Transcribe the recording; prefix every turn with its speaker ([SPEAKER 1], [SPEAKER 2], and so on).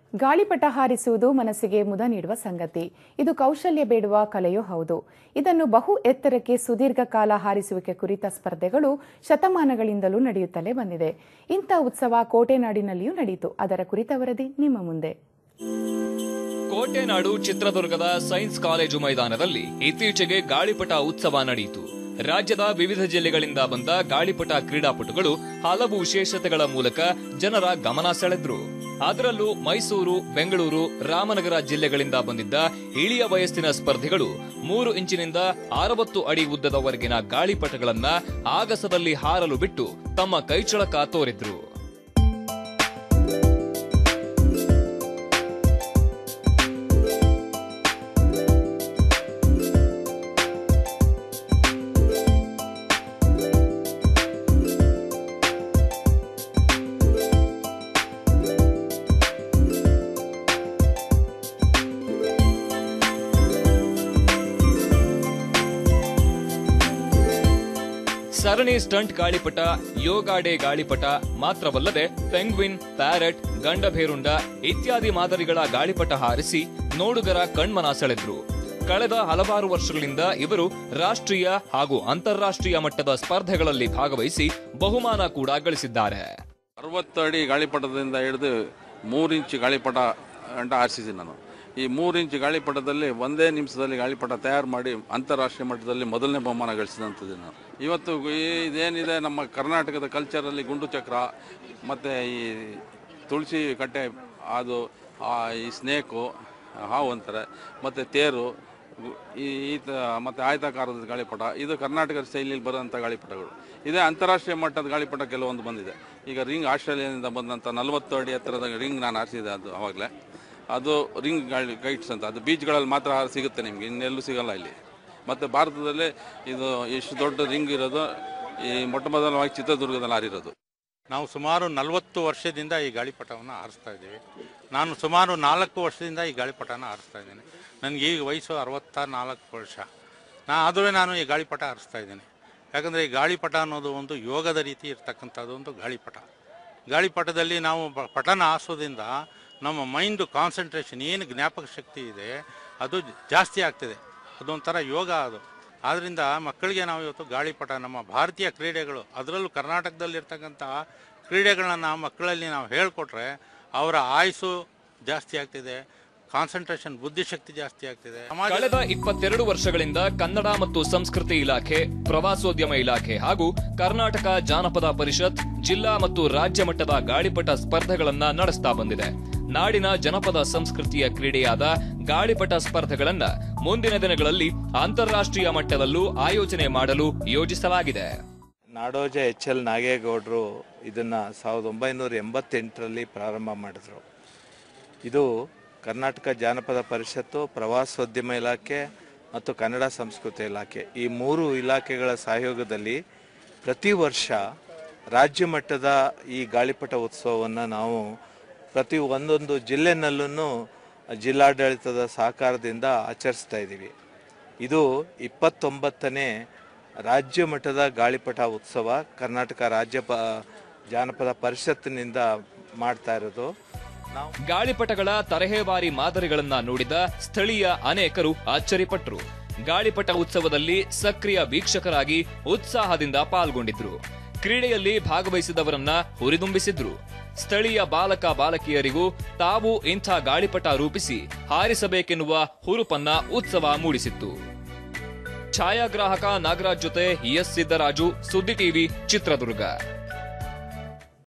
[SPEAKER 1] ಗಾಳಿಪಟ ಹಾರಿಸುವುದು ಮನಸ್ಸಿಗೆ ಮುದ ನೀಡುವ ಸಂಗತಿ ಇದು ಕೌಶಲ್ಯ ಬೇಡುವ ಕಲೆಯೂ ಹೌದು ಇದನ್ನು ಬಹು ಎತ್ತರಕ್ಕೆ ಸುದೀರ್ಘ ಕಾಲ ಹಾರಿಸುವಿಕೆ ಕುರಿತ ಸ್ಪರ್ಧೆಗಳು ಶತಮಾನಗಳಿಂದಲೂ ನಡೆಯುತ್ತಲೇ ಬಂದಿದೆ ಇಂಥ ಉತ್ಸವ ಕೋಟೆನಾಡಿನಲ್ಲಿಯೂ ನಡೆಯಿತು ಅದರ ಕುರಿತ ವರದಿ ನಿಮ್ಮ ಮುಂದೆ
[SPEAKER 2] ಕೋಟೆನಾಡು ಚಿತ್ರದುರ್ಗದ ಸೈನ್ಸ್ ಕಾಲೇಜು ಮೈದಾನದಲ್ಲಿ ಇತ್ತೀಚೆಗೆ ಗಾಳಿಪಟ ಉತ್ಸವ ನಡೆಯಿತು ರಾಜ್ಯದ ವಿವಿಧ ಜಿಲ್ಲೆಗಳಿಂದ ಬಂದ ಗಾಳಿಪಟ ಕ್ರೀಡಾಪಟುಗಳು ಹಲವು ವಿಶೇಷತೆಗಳ ಮೂಲಕ ಜನರ ಗಮನ ಸೆಳೆದ್ರು ಅದರಲ್ಲೂ ಮೈಸೂರು ಬೆಂಗಳೂರು ರಾಮನಗರ ಜಿಲ್ಲೆಗಳಿಂದ ಬಂದಿದ್ದ ಇಳಿಯ ವಯಸ್ಸಿನ ಸ್ಪರ್ಧಿಗಳು ಮೂರು ಇಂಚಿನಿಂದ ಅರವತ್ತು ಅಡಿ ಉದ್ದದವರೆಗಿನ ಗಾಳಿಪಟಗಳನ್ನ ಆಗಸದಲ್ಲಿ ಹಾರಲು ಬಿಟ್ಟು ತಮ್ಮ ಕೈಚಳಕ ತೋರಿದ್ರು ಸರಣಿ ಸ್ಟಂಟ್ ಗಾಳಿಪಟ ಯೋಗ ಡೇ ಗಾಳಿಪಟ ಮಾತ್ರವಲ್ಲದೆ ಪೆಂಗ್ವಿನ್ ಪ್ಯಾರೆಟ್ ಗಂಡಭೇರುಂಡ ಇತ್ಯಾದಿ ಮಾದರಿಗಳ ಗಾಳಿಪಟ ಹಾರಿಸಿ ನೋಡುಗರ ಕಣ್ಮನ ಸೆಳೆದ್ರು ಕಳೆದ ಹಲವಾರು ವರ್ಷಗಳಿಂದ ಇವರು ರಾಷ್ಟ್ರೀಯ ಹಾಗೂ ಅಂತಾರಾಷ್ಟ್ರೀಯ ಮಟ್ಟದ ಸ್ಪರ್ಧೆಗಳಲ್ಲಿ ಭಾಗವಹಿಸಿ ಬಹುಮಾನ ಕೂಡ ಗಳಿಸಿದ್ದಾರೆ
[SPEAKER 3] ಅರವತ್ತು ಅಡಿ ಗಾಳಿಪಟದಿಂದ ಹಿಡಿದು ಮೂರು ಇಂಚು ಗಾಳಿಪಟ ಗಂಟ ಆರಿಸಿದ್ದೀನಿ ನಾನು ಈ ಮೂರು ಇಂಚು ಗಾಳಿಪಟದಲ್ಲಿ ಒಂದೇ ನಿಮಿಷದಲ್ಲಿ ಗಾಳಿಪಟ ತಯಾರು ಮಾಡಿ ಅಂತಾರಾಷ್ಟ್ರೀಯ ಮಟ್ಟದಲ್ಲಿ ಮೊದಲನೇ ಬಹುಮಾನ ಗಳಿಸಿದಂಥದ್ದು ನಾನು ಇವತ್ತು ಈ ಇದೇನಿದೆ ನಮ್ಮ ಕರ್ನಾಟಕದ ಕಲ್ಚರಲ್ಲಿ ಗುಂಡು ಚಕ್ರ ಮತ್ತು ಈ ತುಳಸಿ ಕಟ್ಟೆ ಅದು ಆ, ಈ ಸ್ನೇಕು ಹಾವು ಅಂತಾರೆ ಮತ್ತು ತೇರು ಗು- ಈ ಈತ ಮತ್ತು ಆಯತಾಕಾರದ ಗಾಳಿಪಟ ಇದು ಕರ್ನಾಟಕ ಶೈಲಿಯಲ್ಲಿ ಬರುವಂಥ ಗಾಳಿಪಟಗಳು ಇದೇ ಅಂತಾರಾಷ್ಟ್ರೀಯ ಮಟ್ಟದ ಗಾಳಿಪಟ ಕೆಲವೊಂದು ಬಂದಿದೆ ಈಗ ರಿಂಗ್ ಆಸ್ಟ್ರೇಲಿಯಾದಿಂದ ಬಂದಂಥ ನಲವತ್ತು ಅಡಿ ಎತ್ತರದ ರಿಂಗ್ ನಾನು ಆರಿಸಿದೆ ಅದು ಆವಾಗಲೇ ಅದು ರಿಂಗ್ ಗಾಳಿ ಕೈಟ್ಸ್ ಅಂತ ಅದು ಬೀಚ್ಗಳಲ್ಲಿ ಮಾತ್ರ ಸಿಗುತ್ತೆ ನಿಮಗೆ ಇನ್ನೆಲ್ಲೂ ಸಿಗಲ್ಲ ಇಲ್ಲಿ ಮತ್ತು ಭಾರತದಲ್ಲೇ ಇದು ಎಷ್ಟು ದೊಡ್ಡ ರಿಂಗ್ ಇರೋದು ಈ ಮೊಟ್ಟ ಮೊದಲವಾಗಿ ಚಿತ್ರದುರ್ಗದಲ್ಲಿ ಹಾರಿರೋದು
[SPEAKER 4] ನಾವು ಸುಮಾರು ನಲವತ್ತು ವರ್ಷದಿಂದ ಈ ಗಾಳಿಪಟವನ್ನು ಆರಿಸ್ತಾ ಇದ್ದೀವಿ ನಾನು ಸುಮಾರು ನಾಲ್ಕು ವರ್ಷದಿಂದ ಈ ಗಾಳಿಪಟನ ಆರಿಸ್ತಾ ಇದ್ದೀನಿ ನನಗೆ ಈಗ ವಯಸ್ಸು ಅರವತ್ತ ನಾಲ್ಕು ವರ್ಷ ನಾ ಆದರೂ ನಾನು ಈ ಗಾಳಿಪಟ ಆರಿಸ್ತಾ ಇದ್ದೀನಿ ಯಾಕಂದರೆ ಈ ಗಾಳಿಪಟ ಅನ್ನೋದು ಒಂದು ಯೋಗದ ರೀತಿ ಇರ್ತಕ್ಕಂಥದ್ದು ಒಂದು ಗಾಳಿಪಟ ಗಾಳಿಪಟದಲ್ಲಿ ನಾವು ಪ- ಪಟನ ಹಾಸೋದ್ರಿಂದ ನಮ್ಮ ಮೈಂಡು ಕಾನ್ಸಂಟ್ರೇಷನ್ ಏನು ಜ್ಞಾಪಕ ಶಕ್ತಿ ಇದೆ ಅದು ಜಾಸ್ತಿ ಆಗ್ತಿದೆ ಅದೊಂಥರ ಯೋಗ ಅದು ಆದ್ದರಿಂದ ಮಕ್ಕಳಿಗೆ ನಾವು ಇವತ್ತು ಗಾಳಿಪಟ ನಮ್ಮ ಭಾರತೀಯ ಕ್ರೀಡೆಗಳು ಅದರಲ್ಲೂ ಕರ್ನಾಟಕದಲ್ಲಿರ್ತಕ್ಕಂಥ ಕ್ರೀಡೆಗಳನ್ನ ಮಕ್ಕಳಲ್ಲಿ ನಾವು ಹೇಳಿಕೊಟ್ರೆ ಅವರ ಆಯುಸ್ಸು ಜಾಸ್ತಿ ಆಗ್ತಿದೆ ಕಾನ್ಸಂಟ್ರೇಷನ್ ಬುದ್ಧಿಶಕ್ತಿ ಜಾಸ್ತಿ ಆಗ್ತಿದೆ ಸಮಾಜ
[SPEAKER 2] ಕಳೆದ ಇಪ್ಪತ್ತೆರಡು ವರ್ಷಗಳಿಂದ ಕನ್ನಡ ಮತ್ತು ಸಂಸ್ಕೃತಿ ಇಲಾಖೆ ಪ್ರವಾಸೋದ್ಯಮ ಇಲಾಖೆ ಹಾಗೂ ಕರ್ನಾಟಕ ಜಾನಪದ ಪರಿಷತ್ ಜಿಲ್ಲಾ ಮತ್ತು ರಾಜ್ಯ ಮಟ್ಟದ ಗಾಳಿಪಟ ಸ್ಪರ್ಧೆಗಳನ್ನ ನಡೆಸ್ತಾ ಬಂದಿದೆ ನಾಡಿನ ಜನಪದ ಸಂಸ್ಕೃತಿಯ ಕ್ರೀಡೆಯಾದ ಗಾಳಿಪಟ ಸ್ಪರ್ಧೆಗಳನ್ನ ಮುಂದಿನ ದಿನಗಳಲ್ಲಿ ಅಂತಾರಾಷ್ಟ್ರೀಯ ಮಟ್ಟದಲ್ಲೂ ಆಯೋಜನೆ ಮಾಡಲು ಯೋಜಿಸಲಾಗಿದೆ
[SPEAKER 5] ನಾಡೋಜ ಎಚ್ ಎಲ್ ನಾಗೇಗೌಡರು ಇದನ್ನು ಸಾವಿರದ ಒಂಬೈನೂರ ಎಂಬತ್ತೆಂಟರಲ್ಲಿ ಪ್ರಾರಂಭ ಮಾಡಿದರು ಇದು ಕರ್ನಾಟಕ ಜಾನಪದ ಪರಿಷತ್ತು ಪ್ರವಾಸೋದ್ಯಮ ಇಲಾಖೆ ಮತ್ತು ಕನ್ನಡ ಸಂಸ್ಕೃತಿ ಇಲಾಖೆ ಈ ಮೂರು ಇಲಾಖೆಗಳ ಸಹಯೋಗದಲ್ಲಿ ಪ್ರತಿ ವರ್ಷ ರಾಜ್ಯ ಮಟ್ಟದ ಈ ಗಾಳಿಪಟ ಉತ್ಸವವನ್ನು ನಾವು ಪ್ರತಿ ಒಂದೊಂದು ಜಿಲ್ಲೆನಲ್ಲೂ ಜಿಲ್ಲಾಡಳಿತದ ಸಹಕಾರದಿಂದ ಆಚರಿಸ್ತಾ ಇದ್ದೀವಿ ಇದು ಇಪ್ಪತ್ತೊಂಬತ್ತನೇ ರಾಜ್ಯ ಮಟ್ಟದ ಗಾಳಿಪಟ ಉತ್ಸವ ಕರ್ನಾಟಕ ರಾಜ್ಯ ಪ ಜಾನಪದ ಪರಿಷತ್ತಿನಿಂದ ಮಾಡ್ತಾ ಇರೋದು ನಾವು
[SPEAKER 2] ಗಾಳಿಪಟಗಳ ತರಹೇವಾರಿ ಮಾದರಿಗಳನ್ನ ನೋಡಿದ ಸ್ಥಳೀಯ ಅನೇಕರು ಅಚ್ಚರಿಪಟ್ರು ಗಾಳಿಪಟ ಉತ್ಸವದಲ್ಲಿ ಸಕ್ರಿಯ ವೀಕ್ಷಕರಾಗಿ ಉತ್ಸಾಹದಿಂದ ಪಾಲ್ಗೊಂಡಿದ್ರು ಕ್ರೀಡೆಯಲ್ಲಿ ಭಾಗವಹಿಸಿದವರನ್ನ ಹುರಿದುಂಬಿಸಿದ್ರು ಸ್ಥಳೀಯ ಬಾಲಕ ಬಾಲಕಿಯರಿಗೂ ತಾವು ಇಂಥ ಗಾಳಿಪಟ ರೂಪಿಸಿ ಹಾರಿಸಬೇಕೆನ್ನುವ ಹುರುಪನ್ನ ಉತ್ಸವ ಮೂಡಿಸಿತ್ತು ಛಾಯಾಗ್ರಾಹಕ ನಾಗರಾಜ್ ಜೊತೆ ಎಸ್ ಸಿದ್ದರಾಜು ಸುದ್ದಿ ಟಿವಿ ಚಿತ್ರದುರ್ಗ